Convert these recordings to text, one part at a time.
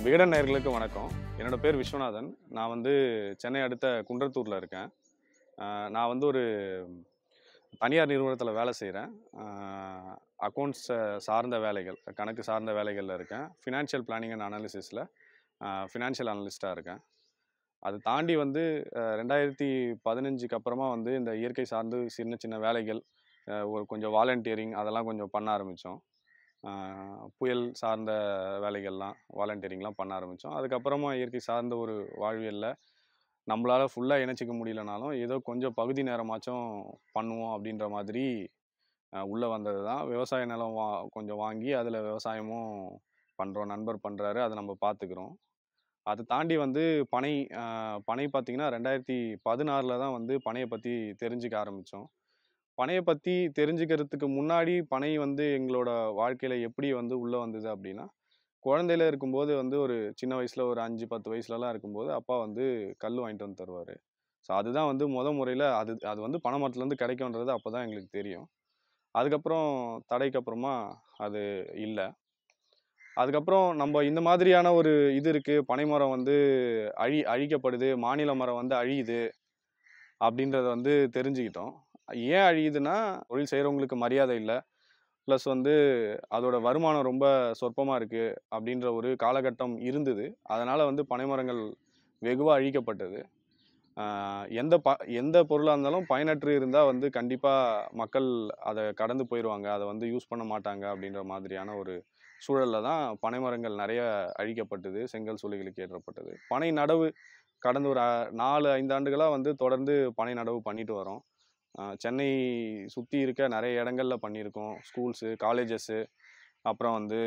விகடன் நேயர்களுக்கு வணக்கம் என்னோட பேர் விஸ்வநாதன் நான் வந்து சென்னை அடுத்த குன்றத்தூரில் இருக்கேன் ஆஹ் நான் வந்து ஒரு தனியார் நிறுவனத்தில் வேலை செய்கிறேன் அக்கௌண்ட்ஸ் சார்ந்த வேலைகள் கணக்கு சார்ந்த வேலைகளில் இருக்கேன் ஃபினான்ஷியல் பிளானிங் அண்ட் அனாலிசிஸில் ஃபினான்ஷியல் அனலிஸ்ட்டாக இருக்கேன் அது தாண்டி வந்து ஆஹ் ரெண்டாயிரத்தி பதினஞ்சுக்கு அப்புறமா வந்து இந்த இயற்கை சார்ந்து சின்ன சின்ன வேலைகள் ஆஹ் ஒரு கொஞ்சம் வாலண்டியரிங் அதெல்லாம் கொஞ்சம் பண்ண ஆரம்பித்தோம் புயல் சார்ந்த வேலைகள்லாம் வாலண்டியரிங்லாம் பண்ண ஆரம்பித்தோம் அதுக்கப்புறமா இயற்கை சார்ந்த ஒரு வாழ்வியலில் நம்மளால் ஃபுல்லாக இணைச்சிக்க முடியலனாலும் ஏதோ கொஞ்சம் பகுதி நேரமாச்சும் பண்ணுவோம் அப்படின்ற மாதிரி உள்ளே வந்தது தான் விவசாய நிலம் வா கொஞ்சம் வாங்கி அதில் விவசாயமும் பண்ணுறோம் நண்பர் பண்ணுறாரு அதை நம்ம பார்த்துக்குறோம் அதை தாண்டி வந்து பனை ஆஹ் பனை பார்த்திங்கன்னா ரெண்டாயிரத்தி பதினாறில் தான் வந்து பனையை பற்றி தெரிஞ்சுக்க ஆரம்பித்தோம் பனையை பற்றி தெரிஞ்சுக்கிறதுக்கு முன்னாடி பனை வந்து எங்களோட வாழ்க்கையில் எப்படி வந்து உள்ளே வந்தது அப்படின்னா குழந்தையில இருக்கும்போது வந்து ஒரு சின்ன வயசில் ஒரு அஞ்சு பத்து வயசுலலாம் இருக்கும்போது அப்பா வந்து கல் வாங்கிட்டு வந்து தருவார் ஸோ அதுதான் வந்து முத முறையில் அது அது வந்து பனை மரத்துலேருந்து கிடைக்கும்ன்றது அப்போ தான் எங்களுக்கு தெரியும் அதுக்கப்புறம் தடைக்கு அப்புறமா அது இல்லை அதுக்கப்புறம் நம்ம இந்த மாதிரியான ஒரு இது இருக்குது பனைமரம் வந்து அழி அழிக்கப்படுது மாநில மரம் வந்து அழியுது அப்படின்றத வந்து தெரிஞ்சுக்கிட்டோம் ஏன் அழியுதுன்னா தொழில் செய்கிறவங்களுக்கு மரியாதை இல்லை ப்ளஸ் வந்து அதோட வருமானம் ரொம்ப சொற்பமாக இருக்குது அப்படின்ற ஒரு காலகட்டம் இருந்தது அதனால் வந்து பனைமரங்கள் வெகுவாக அழிக்கப்பட்டது ஆஹ் எந்த ப எந்த பொருளாக இருந்தாலும் பயனற்று இருந்தால் வந்து கண்டிப்பாக மக்கள் அதை கடந்து போயிடுவாங்க அதை வந்து யூஸ் பண்ண மாட்டாங்க அப்படின்ற மாதிரியான ஒரு சூழலில் தான் பனைமரங்கள் நிறைய அழிக்கப்பட்டது செங்கல் சூளைகளுக்கு ஏற்றப்பட்டது பனை நடவு கடந்த ஒரு அ- நாலு ஐந்து ஆண்டுகளாக வந்து தொடர்ந்து பனை நடவு பண்ணிட்டு வரோம் ஆஹ் சென்னை சுற்றி இருக்க நிறைய இடங்கள்ல பண்ணியிருக்கோம் ஸ்கூல்ஸு காலேஜஸ்ஸு அப்புறம் வந்து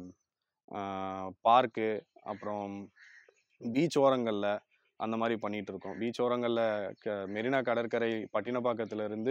பார்க்கு அப்புறம் பீச் ஓரங்களில் அந்த மாதிரி பண்ணிட்டு இருக்கோம் பீச் ஓரங்களில் க மெரினா கடற்கரை பட்டினப்பாக்கத்துல இருந்து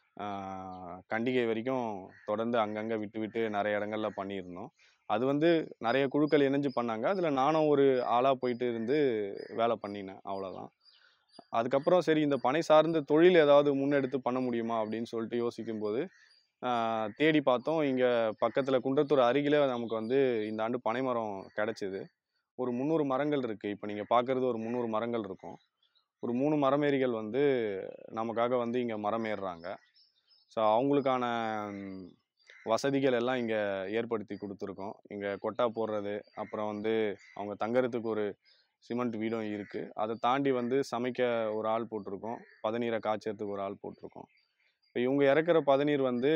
ஆஹ் கண்டிகை வரைக்கும் தொடர்ந்து அங்கங்கே விட்டு விட்டு நிறைய இடங்கள்ல பண்ணியிருந்தோம் அது வந்து நிறைய குழுக்கள் இணைஞ்சு பண்ணாங்க அதில் நானும் ஒரு ஆளாக போயிட்டு இருந்து வேலை பண்ணினேன் அவ்வளோதான் அதுக்கப்புறம் சரி இந்த பனை சார்ந்த தொழில் ஏதாவது முன்னெடுத்து பண்ண முடியுமா அப்படின்னு சொல்லிட்டு யோசிக்கும்போது ஆஹ் தேடி பார்த்தோம் இங்கே பக்கத்தில் குன்றத்தூர் அருகிலே நமக்கு வந்து இந்த ஆண்டு பனை மரம் கிடச்சிது ஒரு முந்நூறு மரங்கள் இருக்குது இப்போ நீங்கள் பார்க்குறது ஒரு முந்நூறு மரங்கள் இருக்கும் ஒரு மூணு மரமேறிகள் வந்து நமக்காக வந்து இங்கே மரம் ஏறுறாங்க ஸோ அவங்களுக்கான ம், வசதிகள் எல்லாம் இங்கே ஏற்படுத்தி கொடுத்துருக்கோம் இங்கே கொட்டா போடுறது அப்புறம் வந்து அவங்க தங்கறதுக்கு ஒரு சிமெண்ட் வீடும் இருக்குது அதை தாண்டி வந்து சமைக்க ஒரு ஆள் போட்டிருக்கோம் பதநீரை காய்ச்சறதுக்கு ஒரு ஆள் போட்டிருக்கோம் இப்போ இவங்க இறக்குற பதநீர் வந்து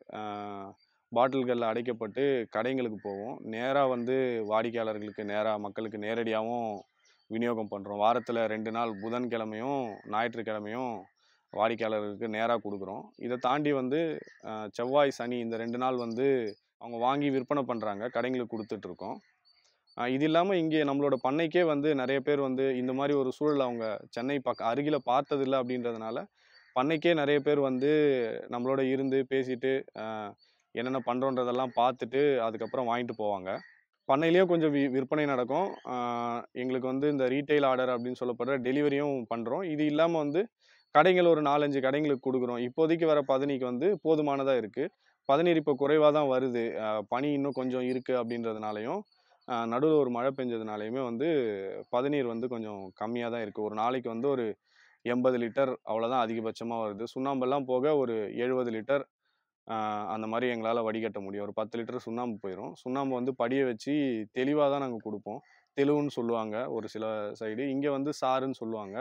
பாட்டில்களில் அடைக்கப்பட்டு கடைங்களுக்கு போகும் நேராக வந்து வாடிக்கையாளர்களுக்கு நேராக மக்களுக்கு நேரடியாகவும் விநியோகம் பண்ணுறோம் வாரத்தில் ரெண்டு நாள் புதன்கிழமையும் ஞாயிற்றுக்கிழமையும் வாடிக்கையாளர்களுக்கு நேராக கொடுக்குறோம் இதை தாண்டி வந்து ஆஹ் செவ்வாய் சனி இந்த ரெண்டு நாள் வந்து அவங்க வாங்கி விற்பனை பண்ணுறாங்க கடைங்களுக்கு கொடுத்துட்ருக்கோம் இது இல்லாமல் இங்கே நம்மளோட பண்ணைக்கே வந்து நிறைய பேர் வந்து இந்த மாதிரி ஒரு சூழல் அவங்க சென்னை பக்க அருகில் பார்த்ததில்ல அப்படின்றதுனால பண்ணைக்கே நிறைய பேர் வந்து நம்மளோட இருந்து பேசிட்டு ஆஹ் என்னென்ன பண்ணுறோன்றதெல்லாம் பார்த்துட்டு அதுக்கப்புறம் வாங்கிட்டு போவாங்க பண்ணையிலேயே கொஞ்சம் வி விற்பனை நடக்கும் ஆஹ் எங்களுக்கு வந்து இந்த ரீட்டைல் ஆர்டர் அப்படின்னு சொல்லப்படுற டெலிவரியும் பண்ணுறோம் இது இல்லாமல் வந்து கடைகள் ஒரு நாலஞ்சு கடைங்களுக்கு கொடுக்குறோம் இப்போதைக்கு வர பதனிக்கு வந்து போதுமானதாக இருக்குது பதநீர் இப்போ குறைவாக தான் வருது ஆஹ் பனி இன்னும் கொஞ்சம் இருக்குது அப்படின்றதுனாலையும் நடுவில் ஒரு மழை பெஞ்சதுனாலையுமே வந்து பதநீர் வந்து கொஞ்சம் கம்மியாக தான் இருக்குது ஒரு நாளைக்கு வந்து ஒரு எண்பது லிட்டர் அவ்வளோதான் அதிகபட்சமாக வருது சுண்ணாம்பெல்லாம் போக ஒரு எழுபது லிட்டர் ஆஹ் அந்த மாதிரி எங்களால் வடிகட்ட முடியும் ஒரு பத்து லிட்டர் சுண்ணாம்பு போயிடும் சுண்ணாம்பு வந்து படிய வச்சு தெளிவாக தான் நாங்கள் கொடுப்போம் தெளிவுன்னு சொல்லுவாங்க ஒரு சில சைடு இங்கே வந்து சாருன்னு சொல்லுவாங்க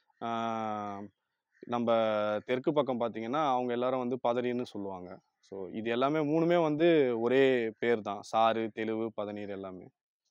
ஆஹ் நம்ம தெற்கு பக்கம் பார்த்தீங்கன்னா அவங்க எல்லாரும் வந்து பதறின்னு சொல்லுவாங்க ஸோ இது எல்லாமே மூணுமே வந்து ஒரே பேர் தான் சாறு தெளிவு பதநீர் எல்லாமே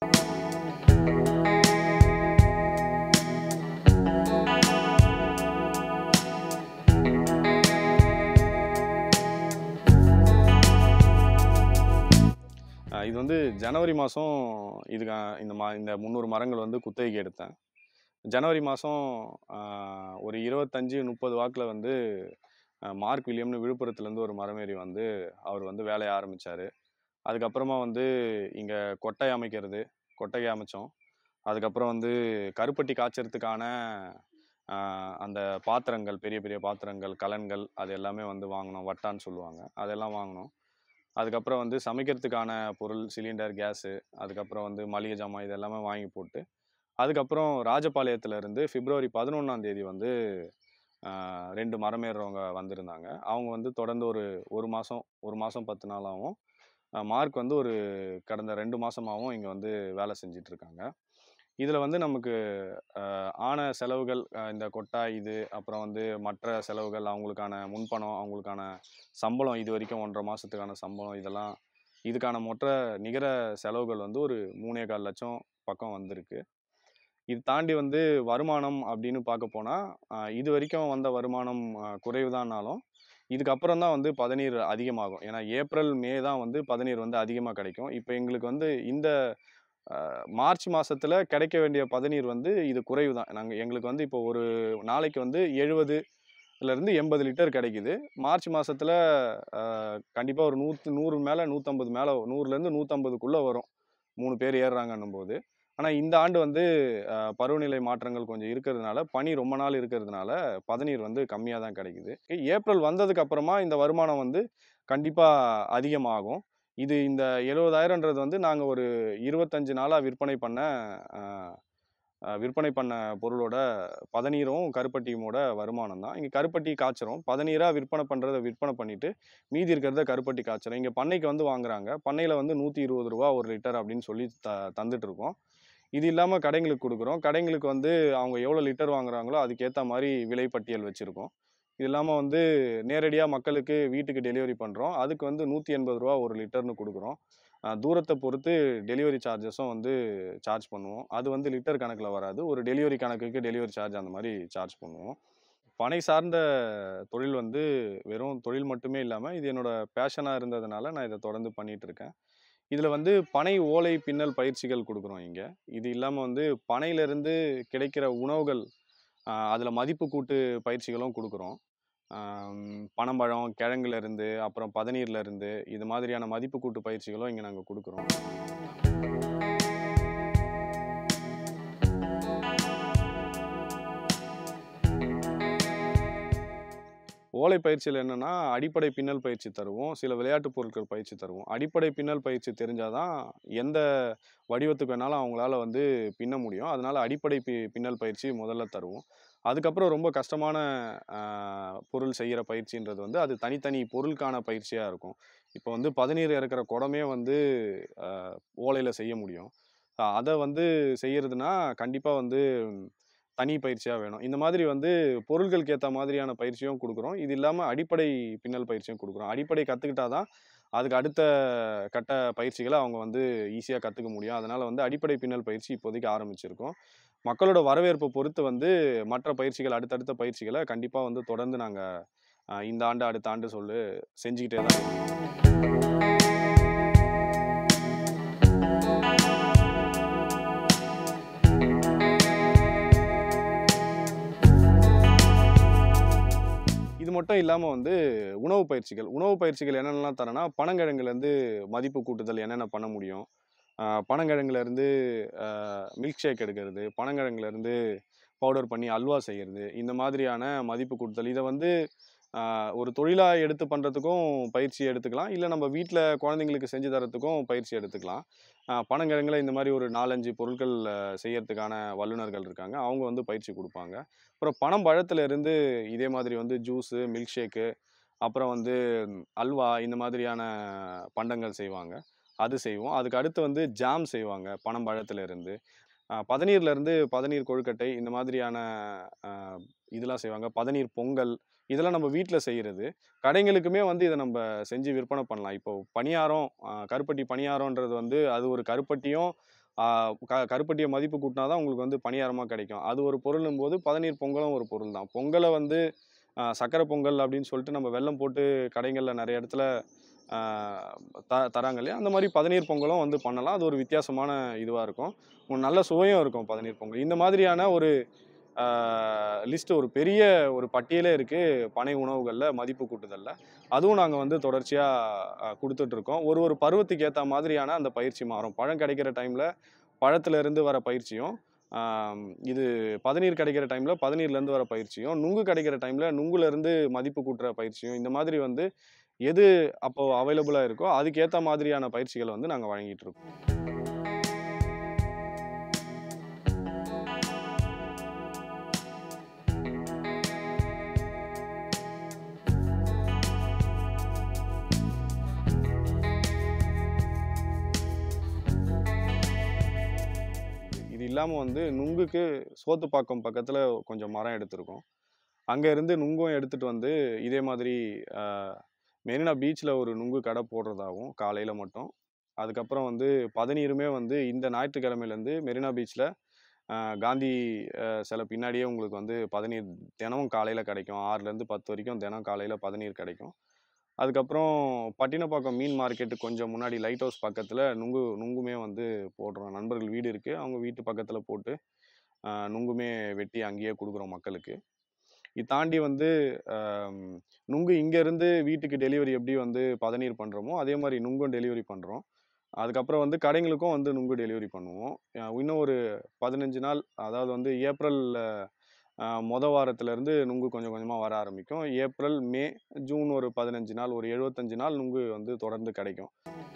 ஆஹ் இது வந்து ஜனவரி மாதம் இதுக்கு இந்த மா இந்த முந்நூறு மரங்கள் வந்து குத்தகைக்கு எடுத்தேன் ஜனவரி மாதம் ஒரு இருபத்தஞ்சி முப்பது வாக்கில் வந்து ஆஹ் மார்க் வில்லியம்னு விழுப்புரத்துலேருந்து ஒரு மரமேறி வந்து அவர் வந்து வேலையை ஆரம்பித்தார் அதுக்கப்புறமா வந்து இங்கே கொட்டை அமைக்கிறது கொட்டகை அமைச்சோம் அதுக்கப்புறம் வந்து கருப்பட்டி காய்ச்சறதுக்கான ஆஹ் அந்த பாத்திரங்கள் பெரிய பெரிய பாத்திரங்கள் கலன்கள் அது எல்லாமே வந்து வாங்கினோம் வட்டான்னு சொல்லுவாங்க அதெல்லாம் வாங்கினோம் அதுக்கப்புறம் வந்து சமைக்கிறதுக்கான பொருள் சிலிண்டர் கேஸு அதுக்கப்புறம் வந்து மளிகை ஜாமான் இது எல்லாமே வாங்கி போட்டு அதுக்கப்புறம் ராஜபாளையத்துல இருந்து பிப்ரவரி பதினொன்றாம் தேதி வந்து ஆஹ், ரெண்டு மரமேறுறவங்க வந்திருந்தாங்க அவங்க வந்து தொடர்ந்து ஒரு ஒரு மாதம் ஒரு மாதம் பத்து நாளாகவும் மார்க் வந்து ஒரு கடந்த ரெண்டு மாதமாகவும் இங்கே வந்து வேலை செஞ்சுட்டு இருக்காங்க இதில் வந்து நமக்கு ஆஹ், ஆன செலவுகள் ஆஹ், இந்த கொட்டா இது அப்புறம் வந்து மற்ற செலவுகள் அவங்களுக்கான முன்பணம் அவங்களுக்கான சம்பளம் இது வரைக்கும் ஒன்றரை மாதத்துக்கான சம்பளம் இதெல்லாம் இதுக்கான மொத்த நிகர செலவுகள் வந்து ஒரு மூணே கால் லட்சம் பக்கம் வந்திருக்கு இது தாண்டி வந்து வருமானம் அப்படின்னு பார்க்க போனால் இது வரைக்கும் வந்த வருமானம் குறைவு தான்னாலும் இதுக்கப்புறம் தான் வந்து பதநீர் அதிகமாகும் ஏன்னா ஏப்ரல் மே தான் வந்து பதநீர் வந்து அதிகமாக கிடைக்கும் இப்போ எங்களுக்கு வந்து இந்த ஆஹ், மார்ச் மாசத்துல கிடைக்க வேண்டிய பதநீர் வந்து இது குறைவு தான் நாங்கள் எங்களுக்கு வந்து இப்போ ஒரு நாளைக்கு வந்து எழுபது இருந்து எண்பது லிட்டர் கிடைக்குது மார்ச் மாசத்துல ஆஹ், கண்டிப்பா ஒரு நூற்று நூறு மேல நூற்றம்பது மேல நூறுலேருந்து நூற்றம்பதுக்குள்ள வரும் மூணு பேர் ஏறுறாங்கன்னும் போது ஆனால் இந்த ஆண்டு வந்து ஆஹ், பருவநிலை மாற்றங்கள் கொஞ்சம் இருக்கிறதுனால பனி ரொம்ப நாள் இருக்கிறதுனால பதநீர் வந்து கம்மியாக தான் கிடைக்குது ஏப்ரல் வந்ததுக்கு அப்புறமா இந்த வருமானம் வந்து கண்டிப்பாக அதிகமாகும் இது இந்த எழுபதாயிரன்றது வந்து நாங்கள் ஒரு இருபத்தஞ்சு நாளாக விற்பனை பண்ண ஆஹ், ஆஹ், விற்பனை பண்ண பொருளோட பதநீரும் கருப்பட்டியுமோட வருமானம் தான் இங்கே கருப்பட்டி காய்ச்சறோம் பதநீராக விற்பனை பண்ணுறதை விற்பனை பண்ணிட்டு மீதி இருக்கிறத கருப்பட்டி காய்ச்சறோம் இங்கே பண்ணைக்கு வந்து வாங்குறாங்க பண்ணையில் வந்து நூற்றி இருபது ரூபா ஒரு லிட்டர் அப்படின்னு சொல்லி த தந்துட்டு இருக்கோம் இது இல்லாமல் கடைங்களுக்கு கொடுக்குறோம் கடைங்களுக்கு வந்து அவங்க எவ்வளோ லிட்டர் வாங்குறாங்களோ அதுக்கேற்ற மாதிரி விலைப்பட்டியல் வச்சுருக்கோம் இது இல்லாமல் வந்து நேரடியாக மக்களுக்கு வீட்டுக்கு டெலிவரி பண்ணுறோம் அதுக்கு வந்து நூற்றி எண்பது ரூபா ஒரு லிட்டர்னு கொடுக்குறோம் அஹ் தூரத்தை பொறுத்து டெலிவரி சார்ஜஸும் வந்து சார்ஜ் பண்ணுவோம் அது வந்து லிட்டர் கணக்கில் வராது ஒரு டெலிவரி கணக்குக்கு டெலிவரி சார்ஜ் அந்த மாதிரி சார்ஜ் பண்ணுவோம் பனை சார்ந்த தொழில் வந்து வெறும் தொழில் மட்டுமே இல்லாமல் இது என்னோட பேஷனாக இருந்ததுனால நான் இதை தொடர்ந்து பண்ணிட்டு இருக்கேன் இதில் வந்து பனை ஓலை பின்னல் பயிற்சிகள் கொடுக்குறோம் இங்கே இது இல்லாமல் வந்து பனையிலேருந்து கிடைக்கிற உணவுகள் அதில் மதிப்பு கூட்டு பயிற்சிகளும் கொடுக்குறோம் ஆம், பனம்பழம் கிழங்குல இருந்து அப்புறம் பதநீர்ல இருந்து இது மாதிரியான மதிப்பு கூட்டு பயிற்சிகளும் இங்கே நாங்கள் கொடுக்குறோம் ஓலை பயிற்சியில் என்னன்னா அடிப்படை பின்னல் பயிற்சி தருவோம் சில விளையாட்டு பொருட்கள் பயிற்சி தருவோம் அடிப்படை பின்னல் பயிற்சி தெரிஞ்சாதான் எந்த வடிவத்துக்கு வேணாலும் அவங்களால வந்து பின்ன முடியும் அதனால அடிப்படை பி பின்னல் பயிற்சி முதல்ல தருவோம் அதுக்கப்புறம் ரொம்ப கஷ்டமான ஆஹ், பொருள் செய்கிற பயிற்சின்றது வந்து அது தனித்தனி பொருளுக்கான பயிற்சியாக இருக்கும் இப்போ வந்து பதநீர் இறக்குற குடமே வந்து ஓலையில் செய்ய முடியும் அதை வந்து செய்யறதுனா கண்டிப்பாக வந்து தனி பயிற்சியாக வேணும் இந்த மாதிரி வந்து பொருட்களுக்கு ஏற்ற மாதிரியான பயிற்சியும் கொடுக்குறோம் இது இல்லாமல் அடிப்படை பின்னல் பயிற்சியும் கொடுக்குறோம் அடிப்படை கற்றுக்கிட்டா தான் அதுக்கு அடுத்த கட்ட பயிற்சிகளை அவங்க வந்து ஈஸியாக கற்றுக்க முடியும் அதனால் வந்து அடிப்படை பின்னல் பயிற்சி இப்போதைக்கு ஆரம்பிச்சிருக்கோம் மக்களோட வரவேற்பை பொறுத்து வந்து மற்ற பயிற்சிகள் அடுத்தடுத்த பயிற்சிகளை கண்டிப்பாக வந்து தொடர்ந்து நாங்கள் இந்த ஆண்டு அடுத்த ஆண்டு சொல்லு செஞ்சுக்கிட்டே தான் இருக்கோம் இது மட்டும் இல்லாமல் வந்து உணவு பயிற்சிகள் உணவு பயிற்சிகள் என்னென்னலாம் தரேன்னா பனங்கிழங்குலேருந்து மதிப்பு கூட்டுதல் என்னென்ன பண்ண முடியும் ஆஹ் பனங்கிழங்குலேருந்து மில்க் ஷேக் எடுக்கிறது பனங்கிழங்குலேருந்து பவுடர் பண்ணி அல்வா செய்கிறது இந்த மாதிரியான மதிப்பு கூட்டுதல் இதை வந்து ஆஹ் ஒரு தொழிலாக எடுத்து பண்ணுறதுக்கும் பயிற்சி எடுத்துக்கலாம் இல்லை நம்ம வீட்டில் குழந்தைங்களுக்கு செஞ்சு தரத்துக்கும் பயிற்சி எடுத்துக்கலாம் ஆஹ் பனங்கிழங்குல இந்த மாதிரி ஒரு நாலஞ்சு பொருட்கள் ஆஹ் செய்யறதுக்கான வல்லுநர்கள் இருக்காங்க அவங்க வந்து பயிற்சி கொடுப்பாங்க அப்புறம் பனம் பழத்துல இருந்து இதே மாதிரி வந்து ஜூஸு மில்க் ஷேக்கு அப்புறம் வந்து ம், அல்வா இந்த மாதிரியான பண்டங்கள் செய்வாங்க அது செய்வோம் அதுக்கு அடுத்து வந்து ஜாம் செய்வாங்க பனம் பழத்துல இருந்து ஆஹ் பதநீர்ல இருந்து பதநீர் கொழுக்கட்டை இந்த மாதிரியான ஆஹ், இதெல்லாம் செய்வாங்க பதநீர் பொங்கல் இதெல்லாம் நம்ம வீட்டில் செய்கிறது கடைங்களுக்குமே வந்து இதை நம்ம செஞ்சு விற்பனை பண்ணலாம் இப்போ பணியாரம் ஆஹ், கருப்பட்டி பணியாரம்ன்றது வந்து அது ஒரு கருப்பட்டியும் ஆஹ், க கருப்பட்டியை மதிப்பு கூட்டினா தான் உங்களுக்கு வந்து பணியாரமாக கிடைக்கும் அது ஒரு பொருளும் போது பதநீர் பொங்கலும் ஒரு பொருள் தான் பொங்கலை வந்து ஆஹ், சக்கரை பொங்கல் அப்படின்னு சொல்லிட்டு நம்ம வெல்லம் போட்டு கடைகளில் நிறைய இடத்துல ஆஹ், த தராங்க இல்லையா அந்த மாதிரி பதநீர் பொங்கலும் வந்து பண்ணலாம் அது ஒரு வித்தியாசமான இதுவாக இருக்கும் ஒரு நல்ல சுவையும் இருக்கும் பதநீர் பொங்கல் இந்த மாதிரியான ஒரு லிஸ்ட் ஒரு பெரிய ஒரு பட்டியலே இருக்குது பனை உணவுகளில் மதிப்பு கூட்டுதலில் அதுவும் நாங்கள் வந்து தொடர்ச்சியாக கொடுத்துட்ருக்கோம் ஒரு ஒரு பருவத்துக்கு ஏற்ற மாதிரியான அந்த பயிற்சி மாறும் பழம் கிடைக்கிற டைமில் பழத்துல இருந்து வர பயிற்சியும் ஆம், இது பதநீர் கிடைக்கிற டைமில் பதநீர்லேருந்து வர பயிற்சியும் நுங்கு கிடைக்கிற டைமில் நுங்குலேருந்து மதிப்பு கூட்டுற பயிற்சியும் இந்த மாதிரி வந்து எது அப்போ அவைலபிளாக இருக்கோ அதுக்கேற்ற மாதிரியான பயிற்சிகளை வந்து நாங்கள் வழங்கிட்டு இருக்கோம் இது இல்லாமல் வந்து நுங்குக்கு சோத்துப்பாக்கம் பக்கத்தில் கொஞ்சம் மரம் எடுத்திருக்கோம் அங்கே இருந்து நுங்கும் எடுத்துகிட்டு வந்து இதே மாதிரி ஆஹ், மெரினா பீச்சில் ஒரு நுங்கு கடை போடுறதாகவும் காலையில் மட்டும் அதுக்கப்புறம் வந்து பதநீருமே வந்து இந்த ஞாயிற்றுக்கிழமையிலேருந்து மெரினா பீச்சில் காந்தி ஆஹ், சிலை பின்னாடியே உங்களுக்கு வந்து பதநீர் தினமும் காலையில் கிடைக்கும் ஆறுலேருந்து பத்து வரைக்கும் தினம் காலையில் பதநீர் கிடைக்கும் அதுக்கப்புறம் பட்டினப்பாக்கம் மீன் மார்க்கெட்டு கொஞ்சம் முன்னாடி லைட் ஹவுஸ் பக்கத்தில் நுங்கு நுங்குமே வந்து போடுறோம் நண்பர்கள் வீடு இருக்குது அவங்க வீட்டு பக்கத்தில் போட்டு ஆஹ், நுங்குமே வெட்டி அங்கேயே கொடுக்குறோம் மக்களுக்கு இது தாண்டி வந்து ஆம், நுங்கு இங்கேருந்து வீட்டுக்கு டெலிவரி எப்படி வந்து பதநீர் பண்ணுறோமோ அதே மாதிரி நுங்கும் டெலிவரி பண்ணுறோம் அதுக்கப்புறம் வந்து கடைங்களுக்கும் வந்து நுங்கு டெலிவரி பண்ணுவோம் அஹ் இன்னும் ஒரு பதினஞ்சு நாள் அதாவது வந்து ஏப்ரல் அஹ், மொத வாரத்துலேருந்து நுங்கு கொஞ்சம் கொஞ்சமாக வர ஆரம்பிக்கும் ஏப்ரல் மே ஜூன் ஒரு பதினஞ்சு நாள் ஒரு எழுபத்தஞ்சு நாள் நுங்கு வந்து தொடர்ந்து கிடைக்கும்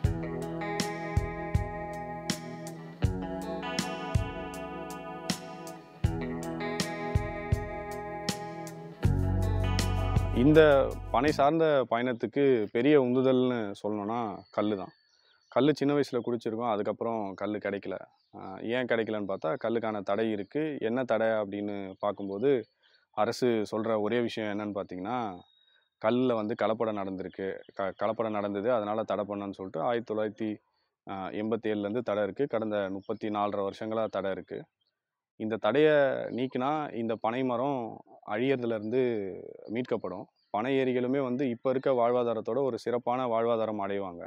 இந்த பனை சார்ந்த பயணத்துக்கு பெரிய உந்துதல்னு சொல்லணும்னா கல் தான் கல் சின்ன வயசில் குடிச்சிருக்கோம் அதுக்கப்புறம் கல் கிடைக்கல ஆஹ் ஏன் கிடைக்கலன்னு பார்த்தா கல்லுக்கான தடை இருக்குது என்ன தடை அப்படின்னு பார்க்கும்போது அரசு சொல்கிற ஒரே விஷயம் என்னன்னு பார்த்தீங்கன்னா கல்லில் வந்து கலப்படம் நடந்திருக்கு க கலப்படம் நடந்தது அதனால் தடை பண்ணணும்னு சொல்லிட்டு ஆயிரத்தி தொள்ளாயிரத்தி எண்பத்தி ஏழுலேருந்து தடை இருக்குது கடந்த முப்பத்தி நாலரை வருஷங்களாக தடை இருக்குது இந்த தடையை நீக்கினா இந்த பனை மரம் அழியறதுலேருந்து மீட்கப்படும் பனை ஏரிகளுமே வந்து இப்போ இருக்க வாழ்வாதாரத்தோட ஒரு சிறப்பான வாழ்வாதாரம் அடைவாங்க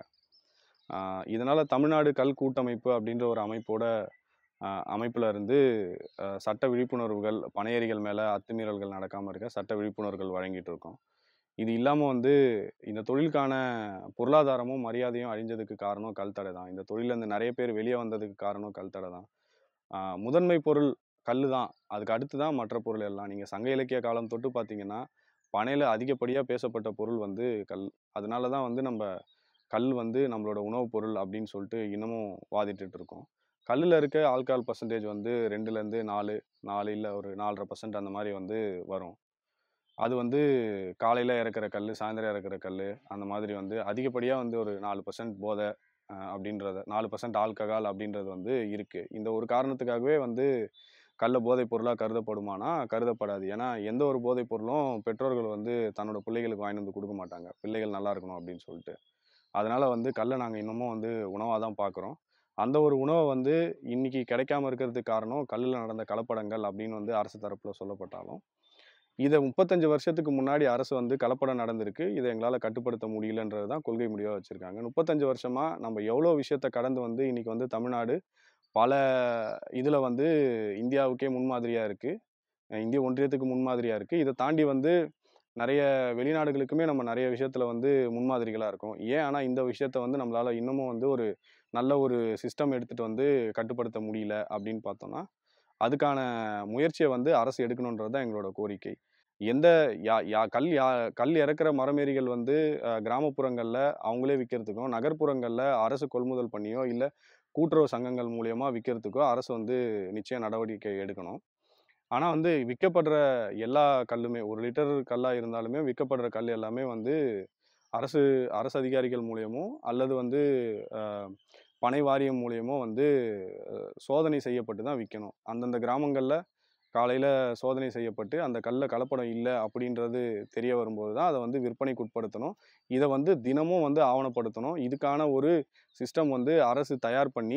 ஆஹ் இதனால தமிழ்நாடு கல் கூட்டமைப்பு அப்படின்ற ஒரு அமைப்போட ஆஹ் அமைப்புல இருந்து ஆஹ் சட்ட விழிப்புணர்வுகள் பனையேரிகள் மேலே அத்துமீறல்கள் நடக்காமல் இருக்க சட்ட விழிப்புணர்வுகள் வழங்கிட்டு இருக்கோம் இது இல்லாமல் வந்து இந்த தொழிலுக்கான பொருளாதாரமும் மரியாதையும் அழிஞ்சதுக்கு காரணம் கல் தடை தான் இந்த தொழிலேருந்து நிறைய பேர் வெளியே வந்ததுக்கு காரணம் கல் தடை தான் ஆஹ் முதன்மை பொருள் கல் தான் அதுக்கு அடுத்து தான் மற்ற பொருள் எல்லாம் நீங்கள் சங்க இலக்கிய காலம் தொட்டு பார்த்தீங்கன்னா பனையில் அதிகப்படியாக பேசப்பட்ட பொருள் வந்து கல் அதனால தான் வந்து நம்ம கல் வந்து நம்மளோட உணவுப் பொருள் அப்படின்னு சொல்லிட்டு இன்னமும் வாதிட்டுட்டு இருக்கோம் கல்லில் இருக்க ஆல்கஹால் பர்சன்டேஜ் வந்து ரெண்டுலேருந்து நாலு நாலு இல்லை ஒரு நாலரை பர்சன்ட் அந்த மாதிரி வந்து வரும் அது வந்து காலையில் இறக்குற கல் சாயந்தரம் இறக்குற கல் அந்த மாதிரி வந்து அதிகப்படியாக வந்து ஒரு நாலு பர்சன்ட் போதை அஹ், அப்படின்றத நாலு பர்சன்ட் ஆல்கஹால் அப்படின்றது வந்து இருக்குது இந்த ஒரு காரணத்துக்காகவே வந்து கல்ல போதைப் பொருளாக கருதப்படுமானா கருதப்படாது ஏன்னா எந்த ஒரு போதைப் பொருளும் பெற்றோர்கள் வந்து தன்னோட பிள்ளைகளுக்கு வாங்கிட்டு வந்து கொடுக்க மாட்டாங்க பிள்ளைகள் நல்லா இருக்கணும் அப்படின்னு சொல்லிட்டு அதனால வந்து கல்லை நாங்கள் இன்னமும் வந்து உணவாக தான் பார்க்குறோம் அந்த ஒரு உணவை வந்து இன்னைக்கு கிடைக்காம இருக்கிறதுக்கு காரணம் கல்லில் நடந்த கலப்படங்கள் அப்படின்னு வந்து அரசு தரப்பில் சொல்லப்பட்டாலும் இதை முப்பத்தஞ்சு வருஷத்துக்கு முன்னாடி அரசு வந்து கலப்படம் நடந்திருக்கு இதை எங்களால் கட்டுப்படுத்த முடியலன்றது தான் கொள்கை முடிவாக வச்சுருக்காங்க முப்பத்தஞ்சு வருஷமாக நம்ம எவ்வளோ விஷயத்த கடந்து வந்து இன்னைக்கு வந்து தமிழ்நாடு பல இதில் வந்து இந்தியாவுக்கே முன்மாதிரியாக இருக்குது இந்திய ஒன்றியத்துக்கு முன்மாதிரியாக இருக்குது இதை தாண்டி வந்து நிறைய வெளிநாடுகளுக்குமே நம்ம நிறைய விஷயத்தில் வந்து முன்மாதிரிகளாக இருக்கோம் ஏன் ஆனால் இந்த விஷயத்த வந்து நம்மளால் இன்னமும் வந்து ஒரு நல்ல ஒரு சிஸ்டம் எடுத்துகிட்டு வந்து கட்டுப்படுத்த முடியல அப்படின்னு பார்த்தோம்னா அதுக்கான முயற்சியை வந்து அரசு எடுக்கணுன்றது தான் எங்களோட கோரிக்கை எந்த யா யா கல் யா கல் இறக்குற மரமேரிகள் வந்து அஹ், கிராமப்புறங்கள்ல அவங்களே விற்கிறதுக்கும் நகர்ப்புறங்களில் அரசு கொள்முதல் பண்ணியோ இல்லை கூட்டுறவு சங்கங்கள் மூலியமா விற்கிறதுக்கோ அரசு வந்து நிச்சயம் நடவடிக்கை எடுக்கணும் ஆனால் வந்து விற்கப்படுற எல்லா கல்லுமே ஒரு லிட்டர் கல்லாக இருந்தாலுமே விற்கப்படுற கல் எல்லாமே வந்து அரசு அரசு அதிகாரிகள் மூலியமோ அல்லது வந்து அஹ், பனை வாரியம் மூலியமோ வந்து அஹ், சோதனை செய்யப்பட்டு தான் விற்கணும் அந்தந்த கிராமங்களில் காலையில் சோதனை செய்யப்பட்டு அந்த கல்ல கலப்படம் இல்லை அப்படின்றது தெரிய வரும்போது தான் அதை வந்து விற்பனைக்கு உட்படுத்தணும் இதை வந்து தினமும் வந்து ஆவணப்படுத்தணும் இதுக்கான ஒரு சிஸ்டம் வந்து அரசு தயார் பண்ணி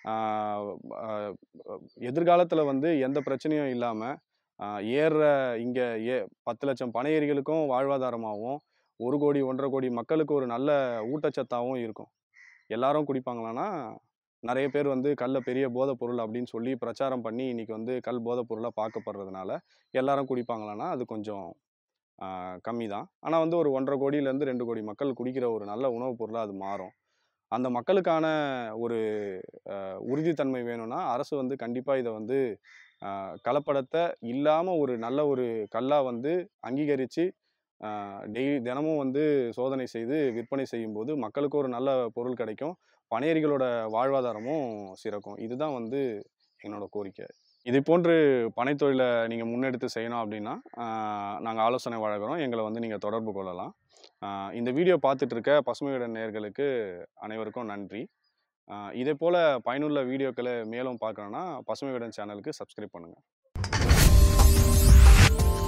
எதிர்காலத்தில் வந்து எந்த பிரச்சனையும் இல்லாமல் ஏறுற இங்கே ஏ பத்து லட்சம் பனையேரிகளுக்கும் வாழ்வாதாரமாகவும் ஒரு கோடி ஒன்றரை கோடி மக்களுக்கு ஒரு நல்ல ஊட்டச்சத்தாகவும் இருக்கும் எல்லாரும் குடிப்பாங்களான்னா நிறைய பேர் வந்து கல்லை பெரிய போதைப் பொருள் அப்படின்னு சொல்லி பிரச்சாரம் பண்ணி இன்னைக்கு வந்து கல் போதைப் பொருளாக பார்க்கப்படுறதுனால எல்லாரும் குடிப்பாங்களான்னா அது கொஞ்சம் கம்மி தான் ஆனால் வந்து ஒரு ஒன்றரை கோடியிலேருந்து ரெண்டு கோடி மக்கள் குடிக்கிற ஒரு நல்ல உணவுப் பொருளாக அது மாறும் அந்த மக்களுக்கான ஒரு அஹ், உறுதித்தன்மை வேணும்னா அரசு வந்து கண்டிப்பாக இதை வந்து அஹ், கலப்படத்தை இல்லாமல் ஒரு நல்ல ஒரு கல்லாக வந்து அங்கீகரித்து டெய்லி தினமும் வந்து சோதனை செய்து விற்பனை செய்யும்போது மக்களுக்கு ஒரு நல்ல பொருள் கிடைக்கும் பணியரிகளோட வாழ்வாதாரமும் சிறக்கும் இதுதான் வந்து என்னோட கோரிக்கை இது போன்று பனைத்தொழிலை நீங்கள் முன்னெடுத்து செய்யணும் அப்படின்னா நாங்கள் ஆலோசனை வழங்குறோம் எங்களை வந்து நீங்கள் தொடர்பு கொள்ளலாம் ஆஹ் இந்த வீடியோ பார்த்துட்டு இருக்க பசுமை விட நேயர்களுக்கு அனைவருக்கும் நன்றி ஆஹ் இதே போல் பயனுள்ள வீடியோக்களை மேலும் பார்க்கணுன்னா பசுமை விடன் சேனலுக்கு சப்ஸ்கிரைப் பண்ணுங்கள்